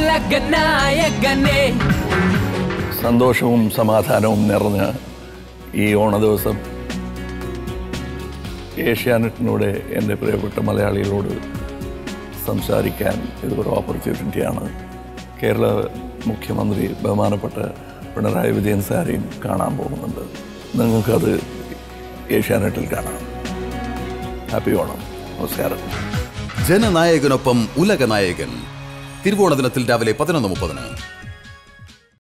ഉലകനായകനെ സന്തോഷവും സമാധാനവും നിറഞ്ഞ ഈ ഓണ ദിവസം ഏഷ്യാനെറ്റിനൂടെ എൻ്റെ പ്രിയപ്പെട്ട മലയാളികളോട് സംസാരിക്കാൻ ഇതൊരു ഓപ്പർച്യൂണിറ്റിയാണ് കേരള മുഖ്യമന്ത്രി ബഹുമാനപ്പെട്ട പിണറായി വിജയൻ സാരെയും കാണാൻ പോകുന്നുണ്ട് നിങ്ങൾക്കത് ഏഷ്യാനെറ്റിൽ കാണാം ഹാപ്പി ഓണം നമസ്കാരം ജനനായകനൊപ്പം ഉലകനായകൻ തിരുവോണ ദിനത്തിൽ രാവിലെ പതിനൊന്ന് മുപ്പതിന്